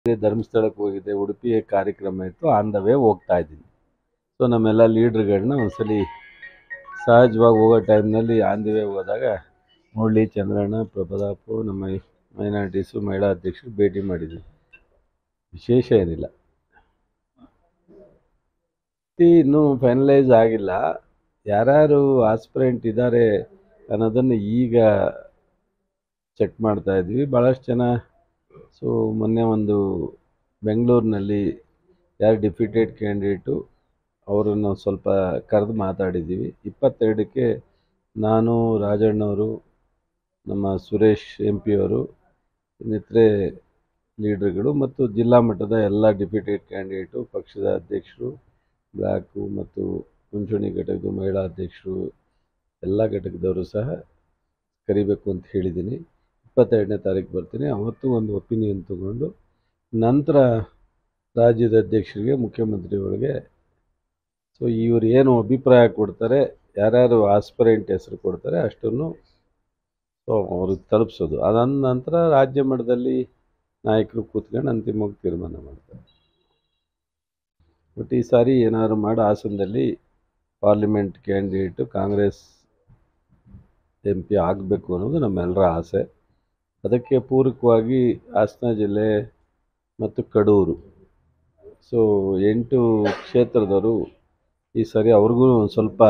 ಧರ್ಮಸ್ಥಳಕ್ಕೆ ಹೋಗಿದ್ದೆ ಉಡುಪಿ ಕಾರ್ಯಕ್ರಮ ಇತ್ತು ಆನ್ ದ ವೇ ಹೋಗ್ತಾ ಇದ್ದೀನಿ ಸೊ ನಮ್ಮೆಲ್ಲ ಲೀಡ್ರ್ಗಳನ್ನ ಒಂದ್ಸಲಿ ಸಹಜವಾಗಿ ಹೋಗೋ ಟೈಮ್ನಲ್ಲಿ ಆನ್ ದಿ ವೇ ಹೋದಾಗ ಮುರಳಿ ಚಂದ್ರಣ್ಣ ಪ್ರಭದಾಪು ನಮ್ಮ ಮೈನಾರಿಟೀಸು ಮಹಿಳಾ ಅಧ್ಯಕ್ಷರು ಭೇಟಿ ಮಾಡಿದ್ವಿ ವಿಶೇಷ ಏನಿಲ್ಲ ಟಿ ಇನ್ನೂ ಫೈನಲೈಸ್ ಆಗಿಲ್ಲ ಯಾರ್ಯಾರು ಆಸ್ಪಿರೆಂಟ್ ಇದ್ದಾರೆ ಅನ್ನೋದನ್ನು ಈಗ ಚೆಕ್ ಮಾಡ್ತಾ ಇದ್ವಿ ಭಾಳಷ್ಟು ಜನ ಸೊ ಮೊನ್ನೆ ಒಂದು ಬೆಂಗಳೂರಿನಲ್ಲಿ ಯಾರು ಡಿಫಿಟೆಡ್ ಕ್ಯಾಂಡಿಡೇಟು ಅವರನ್ನು ಸ್ವಲ್ಪ ಕರೆದು ಮಾತಾಡಿದ್ದೀವಿ ಇಪ್ಪತ್ತೆರಡಕ್ಕೆ ನಾನು ರಾಜಣ್ಣವರು ನಮ್ಮ ಸುರೇಶ್ ಎಂ ಪಿ ಅವರು ಇನ್ನಿತರೆ ಲೀಡ್ರ್ಗಳು ಮತ್ತು ಜಿಲ್ಲಾ ಮಟ್ಟದ ಎಲ್ಲ ಡಿಪ್ಯೂಟೆಡ್ ಕ್ಯಾಂಡಿಡೇಟು ಪಕ್ಷದ ಅಧ್ಯಕ್ಷರು ಬ್ಲಾಕು ಮತ್ತು ಮುಂಚೂಣಿ ಘಟಕದ ಮಹಿಳಾ ಅಧ್ಯಕ್ಷರು ಎಲ್ಲ ಘಟಕದವರು ಸಹ ಕರಿಬೇಕು ಅಂತ ಹೇಳಿದ್ದೀನಿ ಇಪ್ಪತ್ತೆರಡನೇ ತಾರೀಕು ಬರ್ತೀನಿ ಅವತ್ತು ಒಂದು ಒಪಿನಿಯನ್ ತಗೊಂಡು ನಂತರ ರಾಜ್ಯದ ಅಧ್ಯಕ್ಷರಿಗೆ ಮುಖ್ಯಮಂತ್ರಿಗಳಿಗೆ ಸೊ ಇವರು ಏನು ಅಭಿಪ್ರಾಯ ಕೊಡ್ತಾರೆ ಯಾರ್ಯಾರು ಆಸ್ಪರೆಂಟ್ ಹೆಸರು ಕೊಡ್ತಾರೆ ಅಷ್ಟನ್ನು ಸೊ ಅವ್ರಿಗೆ ತಲುಪಿಸೋದು ಅದಾದ ನಂತರ ರಾಜ್ಯ ಮಟ್ಟದಲ್ಲಿ ನಾಯಕರು ಕೂತ್ಕೊಂಡು ಅಂತಿಮವಾಗಿ ತೀರ್ಮಾನ ಮಾಡ್ತಾರೆ ಬಟ್ ಈ ಸಾರಿ ಏನಾದ್ರು ಮಾಡಿ ಹಾಸನದಲ್ಲಿ parliament candidate Congress M P ಆಗಬೇಕು ಅನ್ನೋದು ನಮ್ಮೆಲ್ಲರ ಆಸೆ ಅದಕ್ಕೆ ಪೂರಕವಾಗಿ ಹಾಸನ ಜಿಲ್ಲೆ ಮತ್ತು ಕಡೂರು ಸೊ ಎಂಟು ಕ್ಷೇತ್ರದವರು ಈ ಸರಿ ಅವ್ರಿಗೂ ಒಂದು ಸ್ವಲ್ಪ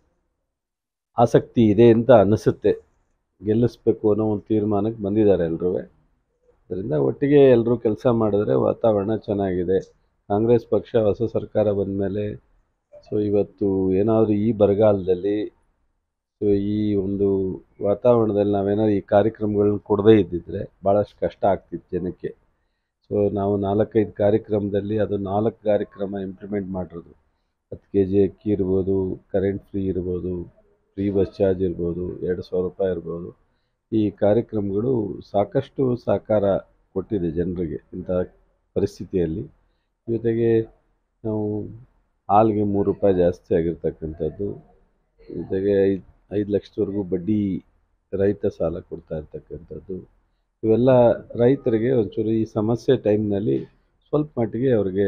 ಆಸಕ್ತಿ ಇದೆ ಅಂತ ಅನಿಸುತ್ತೆ ಗೆಲ್ಲಿಸ್ಬೇಕು ಅನ್ನೋ ಒಂದು ತೀರ್ಮಾನಕ್ಕೆ ಬಂದಿದ್ದಾರೆ ಎಲ್ಲರೂ ಅದರಿಂದ ಒಟ್ಟಿಗೆ ಎಲ್ಲರೂ ಕೆಲಸ ಮಾಡಿದ್ರೆ ವಾತಾವರಣ ಚೆನ್ನಾಗಿದೆ ಕಾಂಗ್ರೆಸ್ ಪಕ್ಷ ಹೊಸ ಸರ್ಕಾರ ಬಂದ ಮೇಲೆ ಸೊ ಇವತ್ತು ಏನಾದರೂ ಈ ಬರಗಾಲದಲ್ಲಿ ಸೊ ಈ ಒಂದು ವಾತಾವರಣದಲ್ಲಿ ನಾವೇನಾದ್ರು ಈ ಕಾರ್ಯಕ್ರಮಗಳನ್ನ ಕೊಡದೇ ಇದ್ದಿದ್ರೆ ಭಾಳಷ್ಟು ಕಷ್ಟ ಆಗ್ತಿತ್ತು ಜನಕ್ಕೆ ಸೊ ನಾವು ನಾಲ್ಕೈದು ಕಾರ್ಯಕ್ರಮದಲ್ಲಿ ಅದು ನಾಲ್ಕು ಕಾರ್ಯಕ್ರಮ ಇಂಪ್ಲಿಮೆಂಟ್ ಮಾಡಿರೋದು ಹತ್ತು ಕೆ ಜಿ ಅಕ್ಕಿ ಇರ್ಬೋದು ಕರೆಂಟ್ ಫ್ರೀ ಇರ್ಬೋದು ಫ್ರೀ ಬಸ್ ಚಾರ್ಜ್ ಇರ್ಬೋದು ಎರಡು ಸಾವಿರ ರೂಪಾಯಿ ಇರ್ಬೋದು ಈ ಕಾರ್ಯಕ್ರಮಗಳು ಸಾಕಷ್ಟು ಸಹಕಾರ ಕೊಟ್ಟಿದೆ ಜನರಿಗೆ ಇಂಥ ಪರಿಸ್ಥಿತಿಯಲ್ಲಿ ಜೊತೆಗೆ ನಾವು ಹಾಲಿಗೆ ಮೂರು ರೂಪಾಯಿ ಜಾಸ್ತಿ ಆಗಿರ್ತಕ್ಕಂಥದ್ದು ಜೊತೆಗೆ ಐದು ಐದು ಲಕ್ಷದವರೆಗೂ ಬಡ್ಡಿ ರಹಿತ ಸಾಲ ಕೊಡ್ತಾ ಇರ್ತಕ್ಕಂಥದ್ದು ಇವೆಲ್ಲ ರೈತರಿಗೆ ಒಂಚೂರು ಈ ಸಮಸ್ಯೆ ಟೈಮ್ನಲ್ಲಿ ಸ್ವಲ್ಪ ಮಟ್ಟಿಗೆ ಅವ್ರಿಗೆ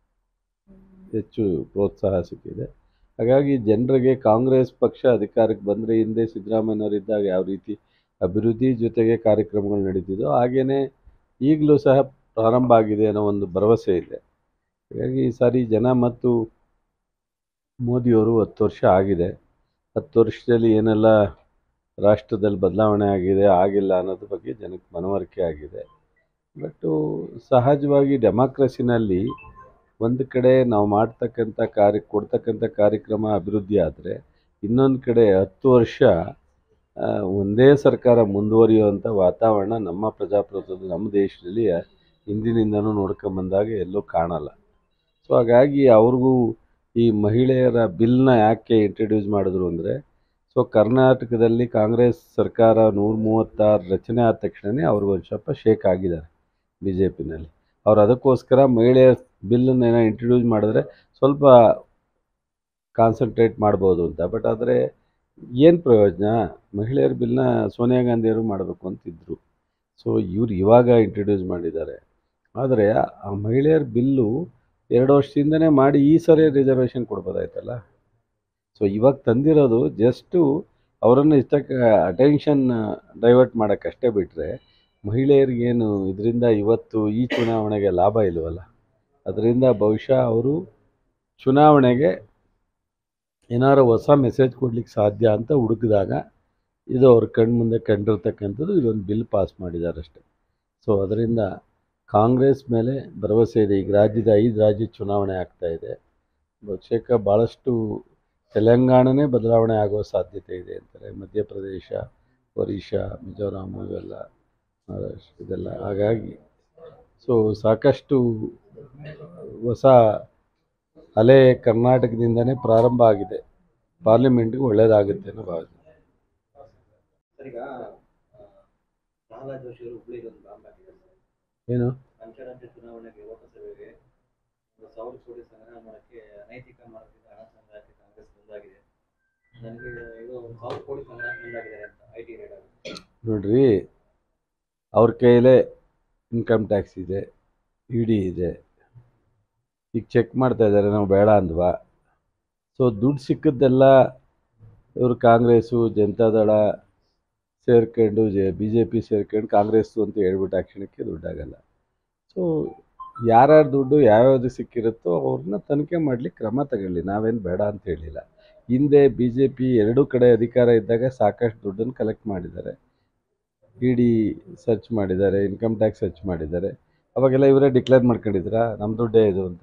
ಹೆಚ್ಚು ಪ್ರೋತ್ಸಾಹ ಸಿಕ್ಕಿದೆ ಹಾಗಾಗಿ ಜನರಿಗೆ ಕಾಂಗ್ರೆಸ್ ಪಕ್ಷ ಅಧಿಕಾರಕ್ಕೆ ಬಂದರೆ ಹಿಂದೆ ಸಿದ್ದರಾಮಯ್ಯನವರಿದ್ದಾಗ ಯಾವ ರೀತಿ ಅಭಿವೃದ್ಧಿ ಜೊತೆಗೆ ಕಾರ್ಯಕ್ರಮಗಳು ನಡೀತಿದ್ದೋ ಹಾಗೆಯೇ ಈಗಲೂ ಸಹ ಪ್ರಾರಂಭ ಆಗಿದೆ ಅನ್ನೋ ಒಂದು ಭರವಸೆ ಇದೆ ಹಾಗಾಗಿ ಈ ಸಾರಿ ಜನ ಮತ್ತು ಮೋದಿಯವರು ಹತ್ತು ವರ್ಷ ಆಗಿದೆ ಹತ್ತು ವರ್ಷದಲ್ಲಿ ಏನೆಲ್ಲ ರಾಷ್ಟ್ರದಲ್ಲಿ ಬದಲಾವಣೆ ಆಗಿದೆ ಆಗಿಲ್ಲ ಅನ್ನೋದ್ರ ಬಗ್ಗೆ ಜನಕ್ಕೆ ಮನವರಿಕೆ ಆಗಿದೆ ಬಟ್ಟು ಸಹಜವಾಗಿ ಡೆಮಾಕ್ರಸಿನಲ್ಲಿ ಒಂದು ಕಡೆ ನಾವು ಮಾಡ್ತಕ್ಕಂಥ ಕಾರ್ಯ ಕೊಡ್ತಕ್ಕಂಥ ಕಾರ್ಯಕ್ರಮ ಅಭಿವೃದ್ಧಿ ಆದರೆ ಇನ್ನೊಂದು ಕಡೆ ಹತ್ತು ವರ್ಷ ಆ, ಒಂದೇ ಸರ್ಕಾರ ಮುಂದುವರಿಯುವಂಥ ವಾತಾವರಣ ನಮ್ಮ ಪ್ರಜಾಪ್ರಭುತ್ವದ ನಮ್ಮ ದೇಶದಲ್ಲಿ ಹಿಂದಿನಿಂದನೂ ನೋಡ್ಕೊಂಬಂದಾಗ ಎಲ್ಲೂ ಕಾಣಲ್ಲ ಸೊ ಹಾಗಾಗಿ ಅವ್ರಿಗೂ ಈ ಮಹಿಳೆಯರ ಬಿಲ್ನ ಯಾಕೆ ಇಂಟ್ರಡ್ಯೂಸ್ ಮಾಡಿದ್ರು ಅಂದರೆ ಸೊ ಕರ್ನಾಟಕದಲ್ಲಿ ಕಾಂಗ್ರೆಸ್ ಸರ್ಕಾರ ನೂರ ಮೂವತ್ತಾರು ರಚನೆ ಆದ ತಕ್ಷಣವೇ ಅವ್ರಿಗೆ ಒಂದು ಸ್ವಲ್ಪ ಶೇಕ್ ಆಗಿದ್ದಾರೆ ಬಿ ಜೆ ಪಿನಲ್ಲಿ ಅವ್ರು ಅದಕ್ಕೋಸ್ಕರ ಮಹಿಳೆಯರ ಬಿಲ್ಲನ್ನು ಏನೋ ಇಂಟ್ರಡ್ಯೂಸ್ ಮಾಡಿದ್ರೆ ಸ್ವಲ್ಪ ಕಾನ್ಸಂಟ್ರೇಟ್ ಮಾಡ್ಬೋದು ಅಂತ ಬಟ್ ಆದರೆ ಏನು ಪ್ರಯೋಜನ ಮಹಿಳೆಯರ ಬಿಲ್ನ ಸೋನಿಯಾ ಗಾಂಧಿಯವರು ಮಾಡಬೇಕು ಅಂತಿದ್ರು ಸೊ ಇವ್ರು ಇವಾಗ ಇಂಟ್ರಡ್ಯೂಸ್ ಮಾಡಿದ್ದಾರೆ ಆದರೆ ಆ ಮಹಿಳೆಯರ ಬಿಲ್ಲು ಎರಡು ವರ್ಷದಿಂದನೇ ಮಾಡಿ ಈ ಸರಿ ರಿಸರ್ವೇಷನ್ ಕೊಡ್ಬೋದಾಯ್ತಲ್ಲ ಸೊ ಇವಾಗ ತಂದಿರೋದು ಜಸ್ಟು ಅವರನ್ನು ಇಷ್ಟಕ್ಕೆ ಅಟೆನ್ಷನ್ ಡೈವರ್ಟ್ ಮಾಡೋಕ್ಕಷ್ಟೇ ಬಿಟ್ಟರೆ ಮಹಿಳೆಯರಿಗೇನು ಇದರಿಂದ ಇವತ್ತು ಈ ಚುನಾವಣೆಗೆ ಲಾಭ ಇಲ್ವಲ್ಲ ಅದರಿಂದ ಬಹುಶಃ ಅವರು ಚುನಾವಣೆಗೆ ಏನಾರು ಹೊಸ ಮೆಸೇಜ್ ಕೊಡ್ಲಿಕ್ಕೆ ಸಾಧ್ಯ ಅಂತ ಹುಡುಕಿದಾಗ ಇದು ಅವ್ರ ಕಣ್ಮುಂದೆ ಕಂಡಿರ್ತಕ್ಕಂಥದ್ದು ಇದೊಂದು ಬಿಲ್ ಪಾಸ್ ಮಾಡಿದ್ದಾರೆ ಅಷ್ಟೆ ಸೊ ಅದರಿಂದ ಕಾಂಗ್ರೆಸ್ ಮೇಲೆ ಭರವಸೆ ಇದೆ ಈಗ ರಾಜ್ಯದ ಐದು ರಾಜ್ಯ ಚುನಾವಣೆ ಆಗ್ತಾ ಇದೆ ಬಹುಶಃ ಭಾಳಷ್ಟು ತೆಲಂಗಾಣನೇ ಬದಲಾವಣೆ ಆಗುವ ಸಾಧ್ಯತೆ ಇದೆ ಅಂತಾರೆ ಮಧ್ಯಪ್ರದೇಶ ಒರಿಸ್ಸಾ ಮಿಜೋರಾಮ್ ಇವೆಲ್ಲ ಮಹಾರಾಷ್ಟ್ರ ಇದೆಲ್ಲ ಹಾಗಾಗಿ ಸೊ ಸಾಕಷ್ಟು ಹೊಸ ಅಲೆ ಕರ್ನಾಟಕದಿಂದನೇ ಪ್ರಾರಂಭ ಆಗಿದೆ ಪಾರ್ಲಿಮೆಂಟ್ಗೆ ಒಳ್ಳೆಯದಾಗುತ್ತೆ ಅನ್ನೋ ಭಾವನೆ ಸರ್ ಈಗ ಆ, ಪ್ರಹ್ಲಾದ್ ಜೋಶಿ ಅವರು ಹುಬ್ಳಿಗೆ ಒಂದು ಬಾಂಬ್ ಹಾಕಿದ್ದಾರೆ ಸರ್ ಏನು ಅಂತಾರಾಜ್ಯ ಚುನಾವಣೆಗೆ ಲೋಕಸಭೆಗೆ ಒಂದು ಸಾವಿರ ಕೋಟಿ ಸಂಗ್ರಹ ಮಾಡೋಕ್ಕೆ ಅನೈತಿಕ ಮಾರ್ಗದಿಂದ ಹಣ ಸಂಗ್ರಹಕ್ಕೆ ಕಾಂಗ್ರೆಸ್ ಮುಂದಾಗಿದೆ ನನಗೆ ಇದು ಒಂದು ಸಾವಿರ ಕೋಟಿ ಸಂಗ್ರಹ ಮುಂದಾಗಿದ್ದಾರೆ ಅಂತ ಐ ಟಿ ರೇಡ್ ಆಗುತ್ತೆ ನೋಡ್ರಿ ಅವ್ರ ಕೈಲೇ ಇನ್ಕಮ್ ಟ್ಯಾಕ್ಸ್ ಇದೆ ಇ ಡಿ ಇದೆ ಈಗ ಚೆಕ್ ಮಾಡ್ತಾ ಇದ್ದಾರೆ ನಾವು ಬೇಡ ಅಂದ್ವಾ ಸೊ ದುಡ್ಡು ಸಿಕ್ಕಿದ್ದೆಲ್ಲ ಇವರು ಕಾಂಗ್ರೆಸ್ಸು ಜನತಾದಳ ಸೇರ್ಕೊಂಡು ಜೆ ಬಿ ಜೆ ಪಿ ಸೇರ್ಕೊಂಡು ಕಾಂಗ್ರೆಸ್ಸು ಅಂತ ಹೇಳ್ಬಿಟ್ಟು ಆ ಕ್ಷಣಕ್ಕೆ ದುಡ್ಡಾಗಲ್ಲ ಸೊ ಯಾರ್ಯಾರ ದುಡ್ಡು ಯಾವ್ಯಾವ್ದು ಸಿಕ್ಕಿರುತ್ತೋ ಅವ್ರನ್ನ ತನಿಖೆ ಮಾಡಲಿಕ್ಕೆ ಕ್ರಮ ತಗೊಳ್ಳಿ ನಾವೇನು ಬೇಡ ಅಂತ ಹೇಳಿಲ್ಲ ಹಿಂದೆ ಬಿ ಜೆ ಪಿ ಎರಡೂ ಕಡೆ ಅಧಿಕಾರ ಇದ್ದಾಗ ಸಾಕಷ್ಟು ದುಡ್ಡನ್ನು ಕಲೆಕ್ಟ್ ಮಾಡಿದ್ದಾರೆ ಇ ಡಿ ಸರ್ಚ್ ಮಾಡಿದ್ದಾರೆ ಇನ್ಕಮ್ ಟ್ಯಾಕ್ಸ್ ಸರ್ಚ್ ಮಾಡಿದ್ದಾರೆ ಅವಾಗೆಲ್ಲ ಇವರೇ ಡಿಕ್ಲೇರ್ ಮಾಡ್ಕೊಂಡಿದ್ರಾ ನಮ್ಮ ದುಡ್ಡೇ ಇದು ಅಂತ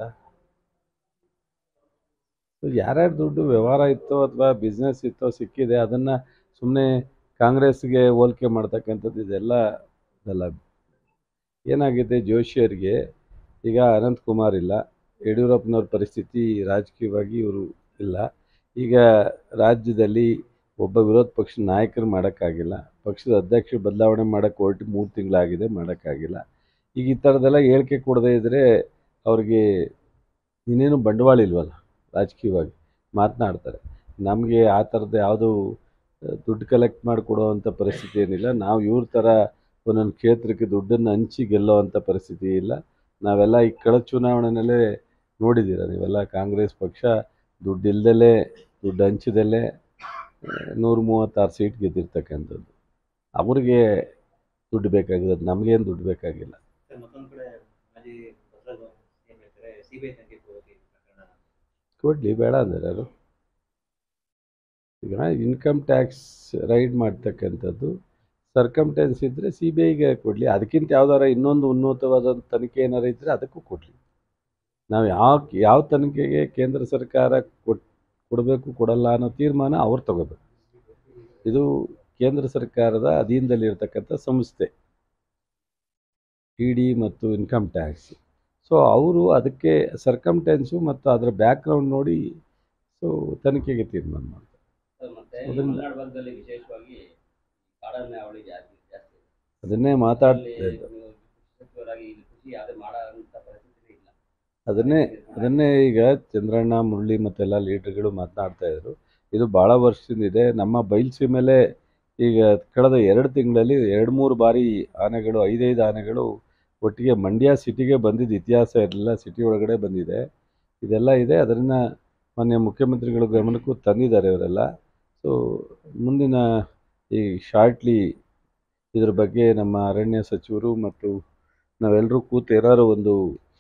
ಸೊ ಯಾರ್ಯಾರ ದುಡ್ಡು ವ್ಯವಹಾರ ಇತ್ತೋ ಅಥವಾ ಬಿಸ್ನೆಸ್ ಇತ್ತೋ ಸಿಕ್ಕಿದೆ ಅದನ್ನು ಸುಮ್ಮನೆ ಕಾಂಗ್ರೆಸ್ಗೆ ಹೋಲಿಕೆ ಮಾಡ್ತಕ್ಕಂಥದ್ದು ಇದೆಲ್ಲ ಇದೆಲ್ಲ ಏನಾಗಿದೆ ಜೋಶಿಯರಿಗೆ ಈಗ ಅನಂತ್ ಕುಮಾರ್ ಇಲ್ಲ ಯಡಿಯೂರಪ್ಪನವ್ರ ಪರಿಸ್ಥಿತಿ ರಾಜಕೀಯವಾಗಿ ಇವರು ಇಲ್ಲ ಈಗ ರಾಜ್ಯದಲ್ಲಿ ಒಬ್ಬ ವಿರೋಧ ಪಕ್ಷ ನಾಯಕರು ಮಾಡೋಕ್ಕಾಗಿಲ್ಲ ಪಕ್ಷದ ಅಧ್ಯಕ್ಷ ಬದಲಾವಣೆ ಮಾಡೋಕ್ಕೆ ಹೊರಟು ಮೂರು ತಿಂಗಳಾಗಿದೆ ಮಾಡೋಕ್ಕಾಗಿಲ್ಲ ಈಗ ಈ ಥರದ್ದೆಲ್ಲ ಹೇಳಿಕೆ ಕೊಡದೇ ಇದ್ದರೆ ಅವ್ರಿಗೆ ಇನ್ನೇನು ಬಂಡವಾಳ ಇಲ್ವಲ್ಲ ರಾಜಕೀಯವಾಗಿ ಮಾತನಾಡ್ತಾರೆ ನಮಗೆ ಆ ಥರದ್ದು ಯಾವುದು ದುಡ್ಡು ಕಲೆಕ್ಟ್ ಮಾಡಿಕೊಡೋ ಅಂಥ ಪರಿಸ್ಥಿತಿ ಏನಿಲ್ಲ ನಾವು ಇವ್ರ ಥರ ಒಂದೊಂದು ಕ್ಷೇತ್ರಕ್ಕೆ ದುಡ್ಡನ್ನು ಹಂಚಿ ಗೆಲ್ಲೋ ಅಂಥ ಪರಿಸ್ಥಿತಿ ಇಲ್ಲ ನಾವೆಲ್ಲ ಈ ಕಳೆದ ಚುನಾವಣೆಯಲ್ಲೇ ನೋಡಿದ್ದೀರ ನೀವೆಲ್ಲ ಕಾಂಗ್ರೆಸ್ ಪಕ್ಷ ದುಡ್ಡು ಇಲ್ದಲೇ ದುಡ್ಡು ಹಂಚಿದಲ್ಲೇ ನೂರ ಮೂವತ್ತಾರು ಸೀಟ್ ಗೆದ್ದಿರ್ತಕ್ಕಂಥದ್ದು ಅವ್ರಿಗೆ ದುಡ್ಡು ಬೇಕಾಗಿರೋದು ನಮಗೇನು ದುಡ್ಡು ಬೇಕಾಗಿಲ್ಲ ಸರ್ ಮತ್ತೊಂದು ಕಡೆ ಮಾಜಿ ಬಸವರಾಜ ಏನ್ ಹೇಳ್ತಾರೆ ಸಿಬಿಐ ತನಿಖೆ ಕೊಡೋಕೆ ಪ್ರಕರಣ ಕೊಡಲಿ ಬೇಡ ಅಂದರೆ ಯಾರು ಈಗ ಇನ್ಕಮ್ ಟ್ಯಾಕ್ಸ್ ರೈಡ್ ಮಾಡ್ತಕ್ಕಂಥದ್ದು ಸರ್ಕಮ್ಟೆನ್ಸ್ ಇದ್ದರೆ ಸಿ ಬಿ ಐಗೆ ಕೊಡಲಿ ಅದಕ್ಕಿಂತ ಯಾವ್ದಾರ ಇನ್ನೊಂದು ಉನ್ನತವಾದ ತನಿಖೆ ಏನಾರು ಇದ್ದರೆ ಅದಕ್ಕೂ ಕೊಡಲಿ ನಾವು ಯಾವ ಯಾವ ತನಿಖೆಗೆ ಕೇಂದ್ರ ಸರ್ಕಾರ ಕೊಟ್ ಕೊಡಬೇಕು ಕೊಡಲ್ಲ ಅನ್ನೋ ತೀರ್ಮಾನ ಅವ್ರು ತಗೋಬೇಕು ಇದು ಕೇಂದ್ರ ಸರ್ಕಾರದ ಅಧೀನದಲ್ಲಿರ್ತಕ್ಕಂಥ ಸಂಸ್ಥೆ ಇ ಡಿ ಮತ್ತು ಇನ್ಕಮ್ ಟ್ಯಾಕ್ಸ್ ಸೊ ಅವರು ಅದಕ್ಕೆ ಸರ್ಕಮ್ಟೆನ್ಸು ಮತ್ತು ಅದರ ಬ್ಯಾಕ್ಗ್ರೌಂಡ್ ನೋಡಿ ಸೊ ತನಿಖೆಗೆ ತೀರ್ಮಾನ ಮಾಡ್ತಾರೆ ಸರ್, ಮತ್ತೆ ಈ ಅದನ್ನ- ಮಲೆನಾಡು ಭಾಗದಲ್ಲಿ ವಿಶೇಷವಾಗಿ ಕಾಡಾನೆ ಅವಳಿ ಜಾಸ್ತಿ ಜಾಸ್ತಿ ಇದೆ. ಅದನ್ನೇ ಅಲ್ಲಿ ಮಾತಾಡ್ತಾ ಇದ್ದೆ ನೀವು ಸಚಿವರಾಗಿ ಇಲ್ಲಿ ಕೃಷಿ ಯಾವುದೇ ಮಾಡೋಂಥ ಪರಿಸ್ಥಿತಿ ಇಲ್ಲ ಅದನ್ನೇ ಅದನ್ನೇ ಈಗ ಚಂದ್ರಣ್ಣ ಮುರಳಿ ಮತ್ತೆಲ್ಲ ಲೀಡರ್ಗಳು ಮಾತನಾಡ್ತಾ ಇದ್ರು ಇದು ಭಾಳ ವರ್ಷದಿಂದ ಇದೆ ನಮ್ಮ ಬಯಲುಸೀಮೆಲೆ ಈಗ ಕಳೆದ ಎರಡು ತಿಂಗಳಲ್ಲಿ ಎರಡು ಮೂರು ಬಾರಿ ಆನೆಗಳು ಐದೈದು ಆನೆಗಳು ಒಟ್ಟಿಗೆ ಮಂಡ್ಯ ಸಿಟಿಗೆ ಬಂದಿದ್ದು ಇತಿಹಾಸ ಇರಲಿಲ್ಲ ಸಿಟಿ ಒಳಗಡೆ ಬಂದಿದೆ ಇದೆಲ್ಲ ಇದೆ ಅದನ್ನು ಮಾನ್ಯ ಮುಖ್ಯಮಂತ್ರಿಗಳ ಗಮನಕ್ಕೂ ತಂದಿದ್ದಾರೆ ಇವರೆಲ್ಲ ಸೊ ಮುಂದಿನ ಈ ಶಾರ್ಟ್ಲಿ ಇದ್ರ ಬಗ್ಗೆ ನಮ್ಮ ಅರಣ್ಯ ಸಚಿವರು ಮತ್ತು ನಾವೆಲ್ಲರೂ ಕೂತು ಏನಾದ್ರು ಒಂದು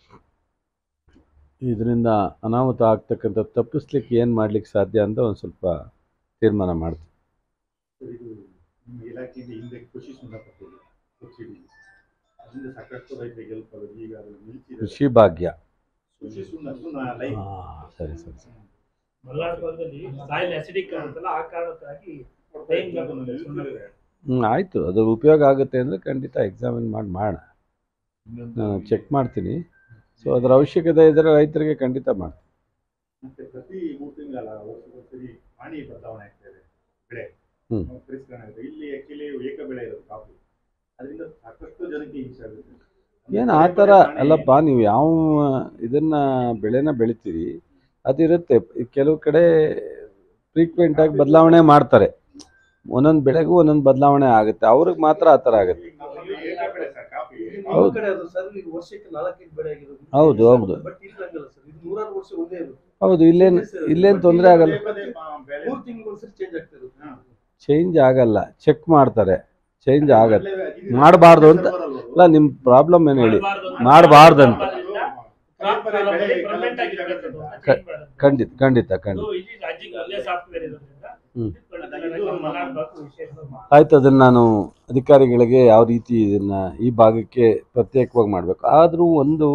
ಇದರಿಂದ ಅನಾಹುತ ಆಗ್ತಕ್ಕಂಥ ತಪ್ಪಿಸ್ಲಿಕ್ಕೆ ಏನು ಮಾಡ್ಲಿಕ್ಕೆ ಸಾಧ್ಯ ಅಂತ ಒಂದು ಸ್ವಲ್ಪ ತೀರ್ಮಾನ ಮಾಡ್ತೀವಿ ಸರ್, ಇದು ನಿಮ್ಮ ಇಲಾಖೆಯಿಂದ ಹಿಂದೆ ಕೃಷಿ ಸಂಬಂಧಪಟ್ಟಿದೆ ಸಬ್ಸಿಡಿ ಅದರಿಂದ ಸಾಕಷ್ಟು ರೈತರಿಗೆ ಹೆಲ್ಪ್ ಆಗೋದು ಈಗ ಅದನ್ನು ನಿಲ್ಸಿದೆ ಕೃಷಿ ಭಾಗ್ಯ ಕೃಷಿ ಸುಣ್ಣ ಲೈಫ್ ಹಾಂ ಸರಿ ಸರಿ ಸರಿ ಮಲೆನಾಡು ಭಾಗದಲ್ಲಿ ಸಾಯಿಲ್ ಅಸಿಡಿಕ್ ಅಂತಲ್ಲ ಆ ಕಾರಣಕ್ಕಾಗಿ ಟೈಮ್ ಹ್ಞೂ ಆಯಿತು ಅದು ಉಪಯೋಗ ಆಗುತ್ತೆ ಅಂದರೆ ಖಂಡಿತ ಎಕ್ಸಾಮಿನ್ ಮಾಡಿ ಮಾಡೋಣ ನಾನು ಚೆಕ್ ಮಾಡ್ತೀನಿ ಸೊ ಅದರ ಅವಶ್ಯಕತೆ ಇದ್ದರೆ ರೈತರಿಗೆ ಖಂಡಿತ ಮಾಡ್ತೀನಿ ಮತ್ತೆ ಪ್ರತಿ ಮೂರು ತಿಂಗಳ ವರ್ಷಕ್ಕೊಂದ್ಸರಿ ಹಾನಿ ಬದಲಾವಣೆ ಆಗ್ತಾ ಇದೆ ಬೆಳೆ ಹ್ಮ್. ಪರಿಷ್ಕರಣೆ ಆಗುತ್ತೆ ಇಲ್ಲಿ ಆಕ್ಚುಲಿ ಏಕ ಬೆಳೆ ಇರೋದು ಕಾಫಿ ಅದರಿಂದ ಸಾಕಷ್ಟು ಜನಕ್ಕೆ ಹಿಂಸೆ ಆಗುತ್ತೆ ಏನು ಆ ಥರ ಅಲ್ಲಪ್ಪ ನೀವು ಯಾವ ಇದನ್ನು ಬೆಳೆನ ಬೆಳಿತೀರಿ ಅದಿರುತ್ತೆ ಈ ಕೆಲವು ಕಡೆ ಫ್ರೀಕ್ವೆಂಟಾಗಿ ಬದಲಾವಣೆ ಮಾಡ್ತಾರೆ ಒಂದೊಂದು ಬೆಳೆಗೂ ಒಂದೊಂದು ಬದಲಾವಣೆ ಆಗುತ್ತೆ ಅವ್ರಿಗೆ ಮಾತ್ರ ಆ ಥರ ಆಗುತ್ತೆ ಈಗ ನಮ್ಮಲ್ಲಿ ಏಕ ಬೆಳೆ ಸರ್ ಕಾಫಿ ಹೌದು. ಕಡೆ ಅದು ಸರ್ ಈಗ ವರ್ಷಕ್ಕೆ ನಾಲ್ಕೈದು ಬೆಳೆ ಆಗಿರೋದು ಹೌದು, ಹೌದು. ಬಟ್ ಇಲ್ಲಂಗಲ್ಲ ಸರ್ ಇದು ನೂರಾರು ವರ್ಷ ಒಂದೇ ಇರುತ್ತೆ ಹೌದು ಇಲ್ಲೇನು ಇಲ್ಲೇನು ತೊಂದರೆ ಆಗಲ್ಲ ಪದೇ ಪದೇ ಬ- ಬೆಳೆ ಮೂರು ತಿಂಗಳು ಒಂದ್ಸರಿ ಚೇಂಜ್ ಆಗ್ತಾ ಇರುತ್ತೆ ಹಾ. ಚೇಂಜ್ ಆಗಲ್ಲ ಚೆಕ್ ಮಾಡ್ತಾರೆ ಚೇಂಜ್ ಆಗತ್ತೆ ಒಳ್ಳೆ ಇದು- ಮಾಡ್ಬಾರ್ದು ಅಂತ ಸರ್ವರ್ ಅಲ್ವಾ? ಅಲ್ಲ ನಿಮ್ಮ ಪ್ರಾಬ್ಲಮ್ ಏನು ಹೇಳಿ ಮಾಡ್ಬಾರ್ದು ಮಾಡ್ಬಾರ್ದಂತ. Crop ಕಾಲದಲ್ಲಿ permanent ಆಗಿರ್ಬೇಕು ಅದು. ಕ- change ಮಾಡೋದು. ಖಂಡಿತ ಖಂಡಿತ ಖಂಡಿತ ಅದು ಇಲ್ಲಿ ರಾಜ್ಯಕ್ಕೆ ಒಂದೇ ಸಾಫ್ಟ್ವೇರ್ ಇರೋದ್ರಿಂದ ಹ್ಮ್. ಇದು ಮಲೆನಾಡು ಭಾಗ ವಿಶೇಷವಾಗಿ ಮಾಡ್ತಾರೆ. ಆಯ್ತು ಅದನ್ನು ನಾನು ಅಧಿಕಾರಿಗಳಿಗೆ ಯಾವ ರೀತಿ ಇದನ್ನು ಈ ಭಾಗಕ್ಕೆ ಪ್ರತ್ಯೇಕವಾಗಿ ಮಾಡಬೇಕು ಆದರೂ ಒಂದು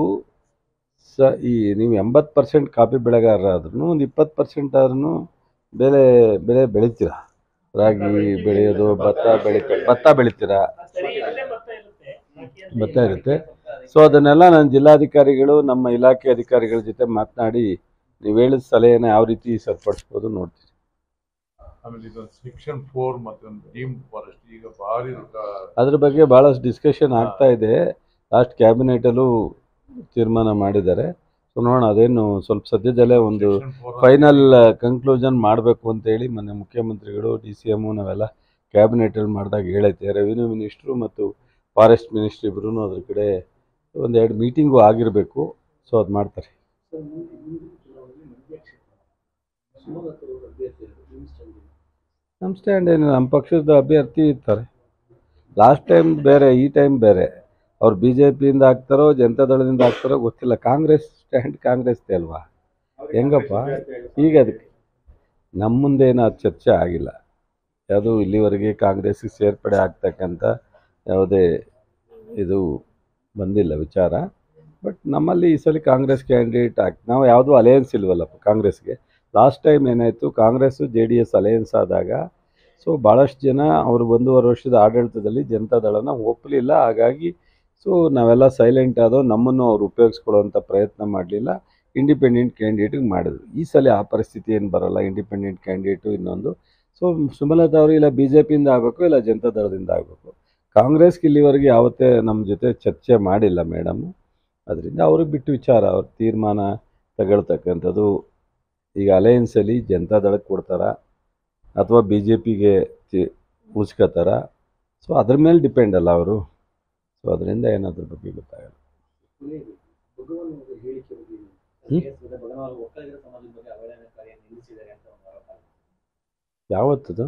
ಸ ಈ ನೀವು ಎಂಬತ್ತು ಪರ್ಸೆಂಟ್ ಕಾಫಿ ಬೆಳೆಗಾರರಾದ್ರೂ ಒಂದು ಇಪ್ಪತ್ತು ಪರ್ಸೆಂಟ್ ಆದ್ರೂ ಬೆಳೆ ಬೆಳೆ ಬೆಳಿತೀರಾ ರಾಗಿ ಬೆಳೆಯೋದು ಭತ್ತ ಬೆಳಿತೀರ ಭತ್ತ ಬೆಳಿತೀರಾ ಸರಿ ಇಲ್ಲೇ ಭತ್ತ ಇರುತ್ತೆ ಬಾಕಿ ಎಲ್ಲ ಭತ್ತ ಇರುತ್ತೆ ಸೊ ಅದನ್ನೆಲ್ಲ ನಾನು ಜಿಲ್ಲಾಧಿಕಾರಿಗಳು ನಮ್ಮ ಇಲಾಖೆ ಅಧಿಕಾರಿಗಳ ಜೊತೆ ಮಾತನಾಡಿ ನೀವು ಹೇಳಿದ ಸಲಹೆನ ಯಾವ ರೀತಿ ಸರಿಪಡಿಸ್ಬೋದು ನೋಡ್ತೀನಿ ಆಮೇಲೆ ಇದೊಂದು ಸೆಕ್ಷನ್ ಫೋರ್ ಮತ್ತೊಂದು ಡೀಮ್ ಫಾರೆಸ್ಟ್ ಈಗ ಭಾರಿ ಅದ್ರ ಬಗ್ಗೆ ಭಾಳಷ್ಟು ಡಿಸ್ಕಷನ್ ಆಗ್ತಾ ಇದೆ ಲಾಸ್ಟ್ ಕ್ಯಾಬಿನೆಟಲ್ಲೂ ತೀರ್ಮಾನ ಮಾಡಿದ್ದಾರೆ ಸೊ ನೋಡೋಣ ಅದೇನು ಸ್ವಲ್ಪ ಸದ್ಯದಲ್ಲೇ ಒಂದು ಫೈನಲ್ ಕನ್ಕ್ಲೂಷನ್ ಮಾಡಬೇಕು ಅಂತೇಳಿ ಮೊನ್ನೆ ಮುಖ್ಯಮಂತ್ರಿಗಳು ಡಿ ಸಿ ಎಮ್ಮು ನಾವೆಲ್ಲ ಕ್ಯಾಬಿನೆಟಲ್ಲಿ ಮಾಡಿದಾಗ ಹೇಳೈತೆ ರೆವಿನ್ಯೂ ಮಿನಿಸ್ಟ್ರು ಮತ್ತು ಫಾರೆಸ್ಟ್ ಮಿನಿಸ್ಟ್ರ್ ಇಬ್ಬರೂ ಅದ್ರ ಕಡೆ ಒಂದು ಎರಡು ಮೀಟಿಂಗು ಆಗಿರಬೇಕು ಸೊ ಅದು ಮಾಡ್ತಾರೆ ನಮ್ಮ ಸ್ಟ್ಯಾಂಡ್ ಏನು ನಮ್ಮ ಪಕ್ಷದ ಅಭ್ಯರ್ಥಿ ಇರ್ತಾರೆ ಲಾಸ್ಟ್ ಟೈಮ್ ಬೇರೆ ಈ ಟೈಮ್ ಬೇರೆ ಅವ್ರು ಬಿ ಜೆ ಪಿಯಿಂದ ಆಗ್ತಾರೋ ಜನತಾದಳದಿಂದ ಆಗ್ತಾರೋ ಗೊತ್ತಿಲ್ಲ ಕಾಂಗ್ರೆಸ್ ಸ್ಟ್ಯಾಂಡ್ ಕಾಂಗ್ರೆಸ್ದೇ ಅಲ್ವಾ ಹೆಂಗಪ್ಪ ಈಗ ಅದಕ್ಕೆ ನಮ್ಮ ಮುಂದೆ ಏನೂ ಅದು ಚರ್ಚೆ ಆಗಿಲ್ಲ ಯಾವುದು ಇಲ್ಲಿವರೆಗೆ ಕಾಂಗ್ರೆಸ್ಗೆ ಸೇರ್ಪಡೆ ಆಗ್ತಕ್ಕಂಥ ಯಾವುದೇ ಇದು ಬಂದಿಲ್ಲ ವಿಚಾರ ಬಟ್ ನಮ್ಮಲ್ಲಿ ಈ ಸಲ ಕಾಂಗ್ರೆಸ್ ಕ್ಯಾಂಡಿಡೇಟ್ ಆಗಿ ನಾವು ಯಾವುದೂ ಅಲಯನ್ಸ್ ಇಲ್ವಲ್ಲಪ್ಪ ಕಾಂಗ್ರೆಸ್ಗೆ ಲಾಸ್ಟ್ ಟೈಮ್ ಏನಾಯಿತು Congress J D S alliance ಆದಾಗ ಸೊ ಭಾಳಷ್ಟು ಜನ ಅವರು ಒಂದೂವರೆ ವರ್ಷದ ಆಡಳಿತದಲ್ಲಿ ಜನತಾದಳನ ಒಪ್ಪಲಿಲ್ಲ ಹಾಗಾಗಿ ಸೊ ನಾವೆಲ್ಲ ಸೈಲೆಂಟ್ ಆದವು ನಮ್ಮನ್ನು ಅವ್ರು ಉಪಯೋಗಿಸ್ಕೊಳ್ಳೋವಂಥ ಪ್ರಯತ್ನ ಮಾಡಲಿಲ್ಲ ಇಂಡಿಪೆಂಡೆಂಟ್ ಕ್ಯಾಂಡಿಡೇಟಿಗೆ ಮಾಡಿದ್ರು ಈ ಸಲ ಆ ಪರಿಸ್ಥಿತಿ ಏನು ಬರಲ್ಲ ಇಂಡಿಪೆಂಡೆಂಟ್ ಕ್ಯಾಂಡಿಡೇಟು ಇನ್ನೊಂದು ಸೊ ಸುಮಲತಾ ಅವರು ಇಲ್ಲ ಬಿ ಜೆ ಪಿಯಿಂದ ಆಗಬೇಕು ಇಲ್ಲ ಜನತಾದಳದಿಂದ ಆಗಬೇಕು ಕಾಂಗ್ರೆಸ್ಗೆ ಇಲ್ಲಿವರೆಗೆ ಯಾವತ್ತೇ ನಮ್ಮ ಜೊತೆ ಚರ್ಚೆ ಮಾಡಿಲ್ಲ ಮೇಡಮು ಅದರಿಂದ ಅವ್ರಿಗೆ ಬಿಟ್ಟು ವಿಚಾರ ಅವ್ರ ತೀರ್ಮಾನ ತಗೊಳ್ತಕ್ಕಂಥದ್ದು ಈಗ ಅಲಯನ್ಸಲ್ಲಿ ಜನತಾದಳಕ್ಕೆ ಕೊಡ್ತಾರ ಅಥವಾ ಬಿ ಜೆ ಪಿಗೆ ಉಳಿಸ್ಕೋತಾರ ಸೊ ಅದ್ರ ಮೇಲೆ ಡಿಪೆಂಡ್ ಅಲ್ಲ ಅವರು ಸೊ ಅದರಿಂದ ಏನಾದ್ರ ಬಗ್ಗೆ ಗೊತ್ತಾಗಲ್ಲ ಭಗವಾನ್ ಅವರ ಹೇಳಿಕೆ ಬಗ್ಗೆ ಹ್ಮ್? ಭಗವಾನ್ ಒಕ್ಕಲಿಗರ ಸಮಾಜದ ಬಗ್ಗೆ ಅವಹೇಳನಕಾರಿ ನಿಲ್ಲಿಸಿದ್ದಾರೆ ಅಂತ ಒಂದು ಆರೋಪ ಇದೆ. ಯಾವತ್ತದು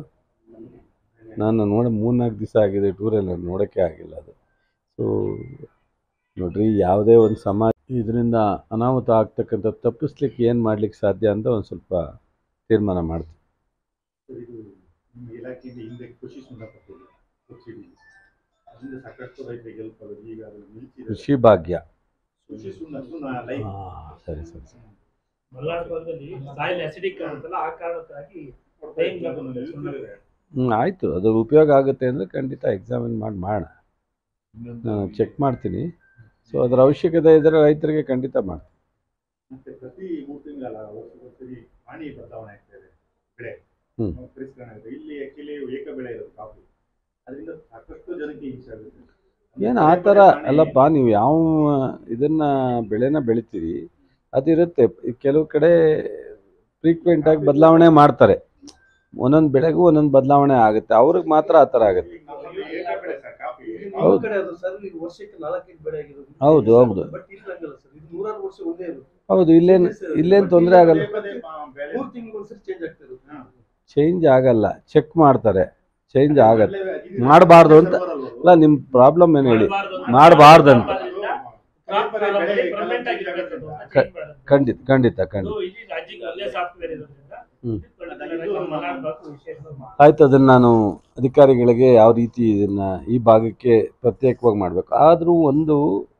ನಾನು ನೋಡಿ ಮೂರ್ನಾಲ್ಕು ದಿವಸ ಆಗಿದೆ ಟೂರಲ್ಲಿ ನಾನು ನೋಡೋಕ್ಕೆ ಆಗಿಲ್ಲ ಅದು ಸೊ ನೋಡ್ರಿ ಯಾವುದೇ ಒಂದು ಸಮಾಜ ಇದರಿಂದ ಅನಾಹುತ ಆಗ್ತಕ್ಕಂಥ ತಪ್ಪಿಸ್ಲಿಕ್ಕೆ ಏನು ಮಾಡ್ಲಿಕ್ಕೆ ಸಾಧ್ಯ ಅಂತ ಒಂದು ಸ್ವಲ್ಪ ತೀರ್ಮಾನ ಮಾಡ್ತೀವಿ ಸರ್, ಇದು ನಿಮ್ಮ ಇಲಾಖೆಯಿಂದ ಹಿಂದೆ ಕೃಷಿ ಸಂಬಂಧಪಟ್ಟಿದೆ ಸಬ್ಸಿಡಿ ಅದರಿಂದ ಸಾಕಷ್ಟು ರೈತರಿಗೆ ಹೆಲ್ಪ್ ಆಗೋದು ಈಗ ಅದು ನಿಲ್ಸಿದೆ ಕೃಷಿ ಭಾಗ್ಯ ಕೃಷಿ ಸುಣ್ಣ ಲೈಫ್ ಹಾಂ ಸರಿ ಸರಿ ಸರಿ ಮಲೆನಾಡು ಭಾಗದಲ್ಲಿ ಸಾಯಿಲ್ ಅಸಿಡಿಕ್ ಅಂತಲ್ಲ ಆ ಕಾರಣಕ್ಕಾಗಿ ಟೈಮ್ ಹ್ಞೂ ಆಯಿತು ಅದು ಉಪಯೋಗ ಆಗುತ್ತೆ ಅಂದರೆ ಖಂಡಿತ ಎಕ್ಸಾಮಿನ್ ಮಾಡಿ ಮಾಡೋಣ ನಾನು ಚೆಕ್ ಮಾಡ್ತೀನಿ ಸೊ ಅದರ ಅವಶ್ಯಕತೆ ಇದ್ದರೆ ರೈತರಿಗೆ ಖಂಡಿತ ಮಾಡ್ತೀನಿ ಮತ್ತೆ ಪ್ರತಿ ಮೂರು ತಿಂಗಳ ವರ್ಷಕ್ಕೊಂದ್ಸರಿ ಪಾಣಿ ಬದಲಾವಣೆ ಆಗ್ತಾ ಇದೆ ಬೆಳೆ ಹ್ಮ್. ಪರಿಷ್ಕರಣೆ ಆಗುತ್ತೆ ಇಲ್ಲಿ ಆಕ್ಚುಲಿ ಏಕ ಬೆಳೆ ಇರೋದು ಕಾಫಿ ಅದರಿಂದ ಸಾಕಷ್ಟು ಜನಕ್ಕೆ ಹಿಂಸೆ ಆಗುತ್ತೆ ಏನು ಆ ಥರ ಅಲ್ಲಪ್ಪ ನೀವು ಯಾವ ಇದನ್ನು ಬೆಳೆನ ಬೆಳಿತೀರಿ ಅದಿರುತ್ತೆ ಈ ಕೆಲವು ಕಡೆ ಫ್ರೀಕ್ವೆಂಟಾಗಿ ಬದಲಾವಣೆ ಮಾಡ್ತಾರೆ ಒಂದೊಂದು ಬೆಳೆಗೂ ಒಂದೊಂದು ಬದಲಾವಣೆ ಆಗುತ್ತೆ ಅವ್ರಿಗೆ ಮಾತ್ರ ಆ ಥರ ಆಗುತ್ತೆ ನಮ್ಮಲ್ಲಿ ಏಕ ಬೆಳೆ ಸರ್ ಕಾಫಿ ಹೌದು. ಕಡೆ ಅದು ಸರ್ ಈಗ ವರ್ಷಕ್ಕೆ ನಾಲ್ಕೈದು ಬೆಳೆ ಆಗಿರೋದು ಹೌದು, ಹೌದು. ಬಟ್ ಇಲ್ಲಂಗಲ್ಲ ಸರ್ ಇದು ನೂರಾರು ವರ್ಷ ಒಂದೇ ಇರುತ್ತೆ ಹೌದು ಇಲ್ಲೇನು ಇಲ್ಲೇನು ತೊಂದರೆ ಆಗಲ್ಲ ಪದೇ ಪದೇ ಮ- ಬೆಳೆ ಮೂರು ತಿಂಗಳು ಒಂದ್ಸರಿ ಚೇಂಜ್ ಆಗ್ತಾ ಇರುತ್ತೆ ಹಾ. ಚೇಂಜ್ ಆಗಲ್ಲ ಚೆಕ್ ಮಾಡ್ತಾರೆ ಚೇಂಜ್ ಆಗತ್ತೆ ಒಳ್ಳೆ ಇದು- ಮಾಡಬಾರ್ದು ಅಂತ ಸರ್ವರ್ ಅಲ್ವಾ? ಅಲ್ಲ ನಿಮ್ಮ ಪ್ರಾಬ್ಲಮ್ ಏನು ಹೇಳಿ ಮಾಡಬಾರ್ದು ಮಾಡಬಾರ್ದಂತ. ಕ್ರಾಪ್ ಪದೇ ಪದೇ ಬೆಳೆ ಪರ್ಮನೆಂಟ್ change ಆಗಿರ್ತಕ್ಕಂಥದ್ದು ಆಗುತ್ತೆ. ಅಂತ change ಮಾಡೋದು. ಖಂಡಿತ ಖಂಡಿತ ಖಂಡಿತ ಅದು ಇಲ್ಲಿ ರಾಜ್ಯಕ್ಕೆ ಒಂದೇ ಸಾಫ್ಟ್ವೇರ್ ಇರೋದ್ರಿಂದ ಹ್ಮ್. ಇದು ಮಲೆನಾಡು ಭಾಗಕ್ಕೂ ವಿಶೇಷ ಆಯ್ತು ಅದನ್ನು ನಾನು ಅಧಿಕಾರಿಗಳಿಗೆ ಯಾವ ರೀತಿ ಇದನ್ನು ಈ ಭಾಗಕ್ಕೆ ಪ್ರತ್ಯೇಕವಾಗಿ ಮಾಡಬೇಕು ಆದರೂ ಒಂದು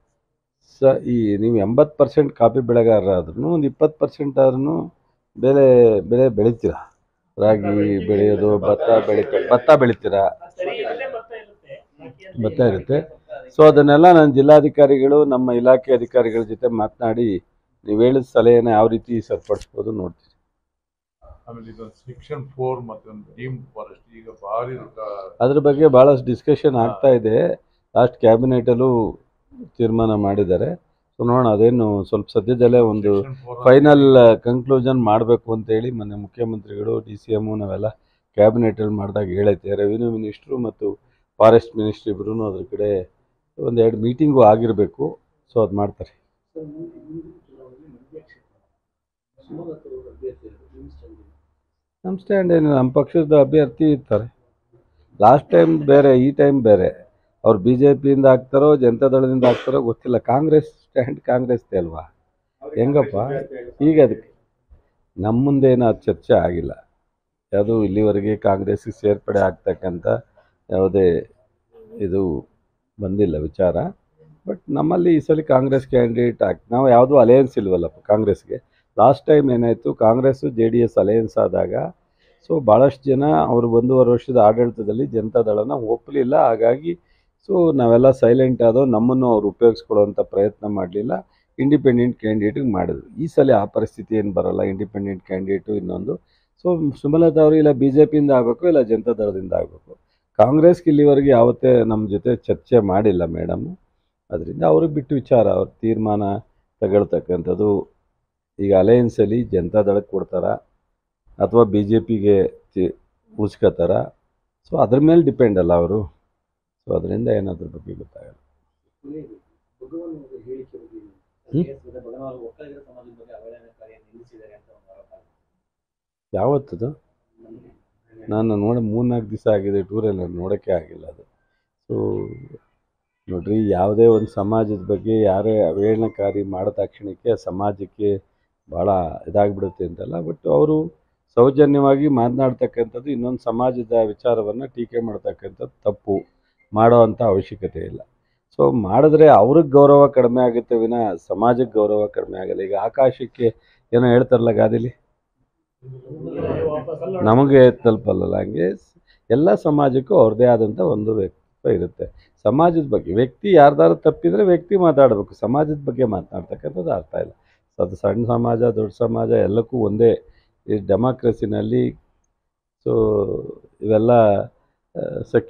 ಸ ಈ ನೀವು ಎಂಬತ್ತು ಪರ್ಸೆಂಟ್ ಕಾಫಿ ಬೆಳೆಗಾರರಾದ್ರೂ ಒಂದು ಇಪ್ಪತ್ತು ಪರ್ಸೆಂಟ್ ಆದ್ರೂ ಬೆಳೆ ಬೆಳೆ ಬೆಳಿತೀರಾ ರಾಗಿ ಬೆಳೆಯೋದು ಭತ್ತ ಬೆಳಿತೀರ ಭತ್ತ ಬೆಳಿತೀರಾ ಸರಿ ಇರುತ್ತೆ ಭತ್ತ ಇರುತ್ತೆ ಬಾಕಿ ಎಲ್ಲ ಭತ್ತ ಇರುತ್ತೆ ಸೊ ಅದನ್ನೆಲ್ಲ ನಾನು ಜಿಲ್ಲಾಧಿಕಾರಿಗಳು ನಮ್ಮ ಇಲಾಖೆ ಅಧಿಕಾರಿಗಳ ಜೊತೆ ಮಾತನಾಡಿ ನೀವು ಹೇಳಿದ ಸಲಹೆನ ಯಾವ ರೀತಿ ಸರಿಪಡಿಸ್ಬೋದು ನೋಡ್ತೀನಿ ಆಮೇಲೆ ಇದೊಂದು ಸೆಕ್ಷನ್ ಫೋರ್ ಮತ್ತೆ ಒಂದು ಡೀಮ್ಡ್ ಫಾರೆಸ್ಟ್ ಈಗ ಭಾರಿ ಅದ್ರ ಬಗ್ಗೆ ಭಾಳಷ್ಟು ಡಿಸ್ಕಷನ್ ಆಗ್ತಾ ಇದೆ ಲಾಸ್ಟ್ ಕ್ಯಾಬಿನೆಟಲ್ಲೂ ತೀರ್ಮಾನ ಮಾಡಿದ್ದಾರೆ ಸೊ ನೋಡೋಣ ಅದೇನು ಸ್ವಲ್ಪ ಸದ್ಯದಲ್ಲೇ ಒಂದು ಫೈನಲ್ ಕನ್ಕ್ಲೂಷನ್ ಮಾಡಬೇಕು ಅಂತೇಳಿ ಮೊನ್ನೆ ಮುಖ್ಯಮಂತ್ರಿಗಳು ಡಿ ಸಿ ಎಮ್ಮು ನಾವೆಲ್ಲ ಕ್ಯಾಬಿನೆಟಲ್ಲಿ ಮಾಡಿದಾಗ ಹೇಳೈತೆ ರೆವಿನ್ಯೂ ಮಿನಿಸ್ಟ್ರು ಮತ್ತು ಫಾರೆಸ್ಟ್ ಮಿನಿಸ್ಟ್ರ್ ಇಬ್ಬರೂ ಅದ್ರ ಕಡೆ ಒಂದು ಎರಡು ಮೀಟಿಂಗು ಆಗಿರಬೇಕು ಸೊ ಅದು ಮಾಡ್ತಾರೆ ಸರ್ ಮುಂದೆ ಮುಂದಿನ ಚುನಾವಣೆ ಮಂಡ್ಯ ಕ್ಷೇತ್ರ ಶಿವಮೊಗ್ಗ ಅವರ ಅಭ್ಯರ್ಥಿ ಇರೋದು ನಿಮ್ಮ ಸ್ಟ್ಯಾಂಡ್ ಇದೆ. ನಮ್ಮ ಸ್ಟ್ಯಾಂಡ್ ಏನು ನಮ್ಮ ಪಕ್ಷದ ಅಭ್ಯರ್ಥಿ ಇರ್ತಾರೆ ಲಾಸ್ಟ್ ಟೈಮ್ ಬೇರೆ ಈ ಟೈಮ್ ಬೇರೆ ಅವ್ರು ಬಿ ಜೆ ಪಿಯಿಂದ ಆಗ್ತಾರೋ ಜನತಾದಳದಿಂದ ಆಗ್ತಾರೋ ಗೊತ್ತಿಲ್ಲ ಕಾಂಗ್ರೆಸ್ ಸ್ಟ್ಯಾಂಡ್ ಕಾಂಗ್ರೆಸ್ದೇ ಅಲ್ವಾ ಹೆಂಗಪ್ಪ ಈಗ ಅದಕ್ಕೆ ನಮ್ಮ ಮುಂದೆ ಏನೂ ಅದು ಚರ್ಚೆ ಆಗಿಲ್ಲ ಯಾವುದು ಇಲ್ಲಿವರೆಗೆ ಕಾಂಗ್ರೆಸ್ಗೆ ಸೇರ್ಪಡೆ ಆಗ್ತಕ್ಕಂಥ ಯಾವುದೇ ಇದು ಬಂದಿಲ್ಲ ವಿಚಾರ ಬಟ್ ನಮ್ಮಲ್ಲಿ ಈ ಸಲ ಕಾಂಗ್ರೆಸ್ ಕ್ಯಾಂಡಿಡೇಟ್ ಆಗಿ ನಾವು ಯಾವುದೂ ಅಲಯನ್ಸ್ ಇಲ್ವಲ್ಲಪ್ಪ ಕಾಂಗ್ರೆಸ್ಗೆ ಲಾಸ್ಟ್ ಟೈಮ್ ಏನಾಯಿತು Congress J D S alliance ಆದಾಗ ಸೊ ಭಾಳಷ್ಟು ಜನ ಅವರು ಒಂದೂವರೆ ವರ್ಷದ ಆಡಳಿತದಲ್ಲಿ ಜನತಾದಳನ ಒಪ್ಪಲಿಲ್ಲ ಹಾಗಾಗಿ ಸೊ ನಾವೆಲ್ಲ ಸೈಲೆಂಟ್ ಆದವು ನಮ್ಮನ್ನು ಅವ್ರು ಉಪಯೋಗಿಸ್ಕೊಳ್ಳೋವಂಥ ಪ್ರಯತ್ನ ಮಾಡಲಿಲ್ಲ ಇಂಡಿಪೆಂಡೆಂಟ್ ಕ್ಯಾಂಡಿಡೇಟಿಗೆ ಮಾಡಿದ್ರು ಈ ಸಲ ಆ ಪರಿಸ್ಥಿತಿ ಏನು ಬರಲ್ಲ ಇಂಡಿಪೆಂಡೆಂಟ್ ಕ್ಯಾಂಡಿಡೇಟು ಇನ್ನೊಂದು ಸೊ ಸುಮಲತಾ ಅವರು ಇಲ್ಲ ಬಿ ಜೆ ಪಿಯಿಂದ ಆಗಬೇಕು ಇಲ್ಲ ಜನತಾದಳದಿಂದ ಆಗಬೇಕು ಕಾಂಗ್ರೆಸ್ಗೆ ಇಲ್ಲಿವರೆಗೆ ಯಾವತ್ತೇ ನಮ್ಮ ಜೊತೆ ಚರ್ಚೆ ಮಾಡಿಲ್ಲ ಮೇಡಮು ಅದರಿಂದ ಅವ್ರಿಗೆ ಬಿಟ್ಟು ವಿಚಾರ ಅವ್ರ ತೀರ್ಮಾನ ತಗೊಳ್ತಕ್ಕಂಥದ್ದು ಈಗ ಅಲಯನ್ಸಲ್ಲಿ ಜನತಾದಳಕ್ಕೆ ಕೊಡ್ತಾರ ಅಥವಾ ಬಿ ಜೆ ಪಿಗೆ ಉಳಿಸ್ಕೋತಾರ ಸೊ ಅದ್ರ ಮೇಲೆ ಡಿಪೆಂಡ್ ಅಲ್ಲ ಅವರು ಸೊ ಅದರಿಂದ ಏನಾದ್ರ ಬಗ್ಗೆ ಗೊತ್ತಾಗಲ್ಲ ಕೊನೆಯದು ಭಗವಾನ್ ಅವರ ಹೇಳಿಕೆ ಬಗ್ಗೆ ಏನು? ಹ್ಮ್? ಕೆ ಎಸ್ ಭಗವಾನ್ ಒಕ್ಕಲಿಗರ ಸಮಾಜದ ಬಗ್ಗೆ ಅವಹೇಳನಕಾರಿ ನಿಂದಿಸಿದ್ದಾರೆ ಅಂತ ಒಂದು ಆರೋಪ ಆಗಿದೆ. ಯಾವತ್ತದು ನಾನು ನೋಡ ಮೂರ್ನಾಲ್ಕು ದಿವಸ ಆಗಿದೆ ಟೂರಲ್ಲಿ ನಾನು ನೋಡೋಕ್ಕೆ ಆಗಿಲ್ಲ ಅದು ಸೊ ನೋಡ್ರಿ ಯಾವುದೇ ಒಂದು ಸಮಾಜದ ಬಗ್ಗೆ ಯಾರೇ ಅವಹೇಳನಕಾರಿ ಮಾಡಿದ ತಕ್ಷಣಕ್ಕೆ ಸಮಾಜಕ್ಕೆ ಭಾಳ ಇದಾಗ್ಬಿಡುತ್ತೆ ಅಂತಲ್ಲ ಬಟ್ ಅವರು ಸೌಜನ್ಯವಾಗಿ ಮಾತನಾಡ್ತಕ್ಕಂಥದ್ದು ಇನ್ನೊಂದು ಸಮಾಜದ ವಿಚಾರವನ್ನು ಟೀಕೆ ಮಾಡ್ತಕ್ಕಂಥದ್ದು ತಪ್ಪು ಮಾಡೋ ಅಂಥ ಅವಶ್ಯಕತೆ ಇಲ್ಲ ಸೊ ಮಾಡಿದ್ರೆ ಅವ್ರಿಗೆ ಗೌರವ ಕಡಿಮೆ ಆಗುತ್ತೆ ವಿನ ಸಮಾಜಕ್ಕೆ ಗೌರವ ಕಡಿಮೆ ಆಗಲ್ಲ ಈಗ ಆಕಾಶಕ್ಕೆ ಏನೋ ಹೇಳ್ತಾರಲ್ಲ ಗಾದಿಲಿ ವಾಪಸ್ ಅಲ್ಲ ನಮಗೆ ತಲುಪಲ್ಲ ಹಂಗೆ ಎಲ್ಲ ಸಮಾಜಕ್ಕೂ ಅವ್ರದ್ದೇ ಆದಂಥ ಒಂದು ವ್ಯಕ್ತಿತ್ವ ಇರುತ್ತೆ ಸಮಾಜದ ಬಗ್ಗೆ ವ್ಯಕ್ತಿ ಯಾರ್ದಾರು ತಪ್ಪಿದರೆ ವ್ಯಕ್ತಿ ಮಾತಾಡಬೇಕು ಸಮಾಜದ ಬಗ್ಗೆ ಮಾತನಾಡ್ತಕ್ಕಂಥದ್ದು ಅರ್ಥ ಇಲ್ಲ ಸೊ ಅದು ಸಣ್ಣ ಸಮಾಜ ದೊಡ್ಡ ಸಮಾಜ ಎಲ್ಲಕ್ಕೂ ಒಂದೇ ಈ ಡೆಮಾಕ್ರಸಿನಲ್ಲಿ ಸೊ ಇವೆಲ್ಲ ಆ, ಸೆಕ್